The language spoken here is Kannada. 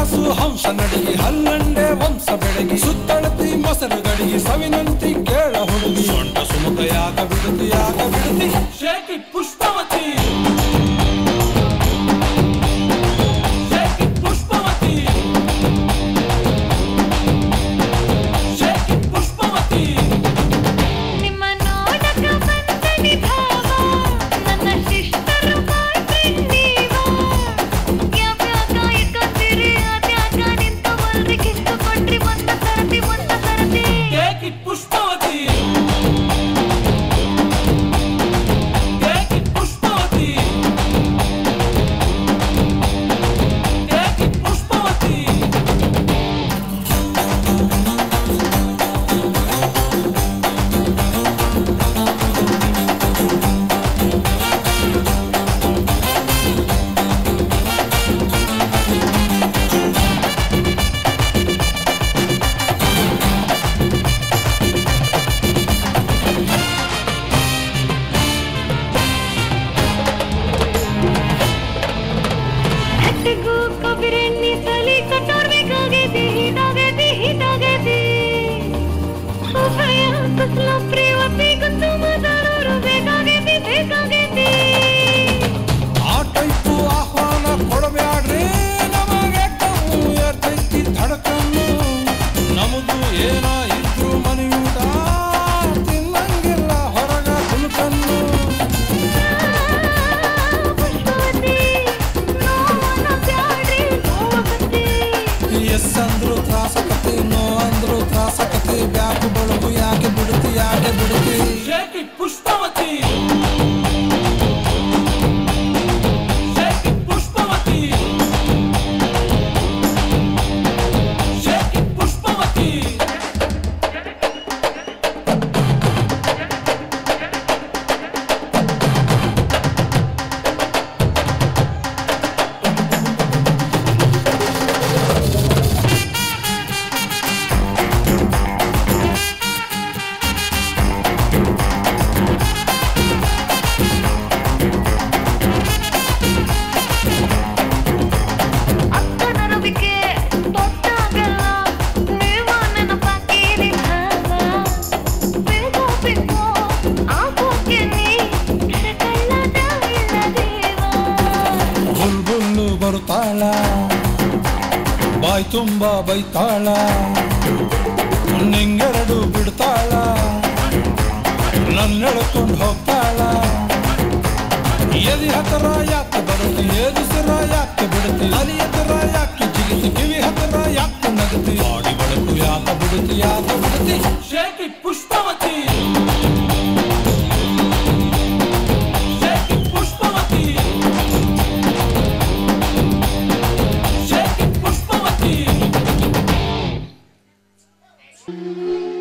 ಹಣಕಾಸು ಹಂಸ ನಡಿಗೆ ಹಲ್ಲಂಡೆ ವಂಶ ಬೆಳಗಿ ಸುತ್ತಳತಿ ಮೊಸರು ಗಡಿಗೆ ಸವಿನಂತಿ ಕೇಳ ಹುಡುಗಿ ಸೊಂಟ ಸುಮುಖ ಯಾಕ ಬಿಡುತ್ತಿ ಯಾಕ ಬಿಡುತ್ತಿ ಶೇಖಿ ಪುಷ್ಪವತಿ ಶೇಖಿ ಪುಷ್ಪವತಿ ಶೇಖಿ ಪುಷ್ಪವತಿ ನಿಮ್ಮ ನೋಡಕ ಬಂದನಿ ಭಾವ ನನ್ನ ಸಿಸ್ಟರ್ ಬಾಯ್ ಫ್ರೆಂಡ್ ನೀವ ಯಾವ್ಯಾಕ ಇಟ್ಕೊತೀರಿ ಅದ್ಯಾಕ ನಿಂತವಲ್ರಿ ಕಿತ್ತು ಕೊಟ್ರಿ ಒಂದ ಸರತಿ ಒಂದ ಸರತಿ ಶೇಖಿ ಪುಷ್ಪವತಿ ಶೇಖಿ ಪುಷ್ಪವತಿ ಶೇಖಿ ಪುಷ್ಪವತಿ ಹಟ್ಟಿಗೂ ಕೊಬ್ಬರೆಣ್ಣೆ ಸಲಿ ಕಟ್ಟೋರ್ಬೇಕಾಗೈತಿ ಹೀಟಾಗೈತಿ ಹೀಟಾಗೈತಿ ಉಭಯ ಕುಸ್ಲ ಪ್ರೇವತಿ ಕುಂತು ಮಾತಾಡೋರು ಬೇಕಾಗೈತಿ ಬೇಕಾಗೈತಿ ಆ ಟೈಪು ಆಹ್ವಾನ ಕೊಡಬ್ಯಾಡ್ರಿ ನಮಗೆ ಕಮ್ಮು ಎರ್ತೈತಿ ಧಡಕನ್ನು ನಮದು ಏನ ಇದ್ರು ಮನೆಯೂಟ ತಿನ್ನಂಗಿಲ್ಲ ಹೊರಗ ತುಣುಕನ್ನು ಪುಷ್ಪವತಿ ನೋವನ ಬ್ಯಾಡ್ರಿ ನೋವಕತಿ ಎಸ್ ಅಂದ್ರು ತ್ರಾಸಕತಿ ನೋ ಅಂದ್ರು ತ್ರಾಸಕತಿ ಬ್ಯಾಕು ಬಳಗು ಯಾಕೆ ಬಿಡುತ್ತಿ ಯಾಕೆ ಬಿಡುತ್ತಿ ಶೇಖಿ ಪುಷ್ಪವತಿ ಶೇಖಿ ಪುಷ್ಪವತಿ ಶೇಖಿ ಪುಷ್ಪವತಿ ಅಕ್ಕನ ರವಿಕೆ ತೊಟ್ಟಾಗಲ್ಲ ನೀವ ನೆನಪಾಕಿರಿ ಭಾವ ಬೇಗ ಬೇಗ ಆಗೋಕೆ ನೀ ಕಳ್ಳದ ಇಲ್ಲ ದೇವ ಬುಲ್ಬುಲ್ಲು ಬರುತ್ತಾಳ ಬಾಯ್ ತುಂಬ ಬೈತಾಳ ನಿಂಗೆರಡು ಬಿಡ್ತಾಳ ನನ್ನೆಳ್ಕೊಂಡು ಹೋಗ್ತಾಳ ಎದಿ ಹತ್ರ ಯಾಕೆ ಬರುತ್ತಿ ಏದಿಸರ ಯಾಕೆ ಬಿಡುತ್ತಿ ಅಲಿ ಎದುರ ಯಾಕೆ ಜಿಗಿತಿ ಕಿವಿ ಹತ್ರ ಯಾಕೆ ನಗತಿ ಬಾಡಿ ಬೆಳಕು ಯಾಕೆ ಬಿಡುತ್ತಿ ಯಾಕೆ ಬಿಡುತ್ತಿ ಶೇಖಿ ಪುಷ್ಪವತಿ ಶೇಖಿ ಪುಷ್ಪವತಿ ಶೇಖಿ ಪುಷ್ಪವತಿ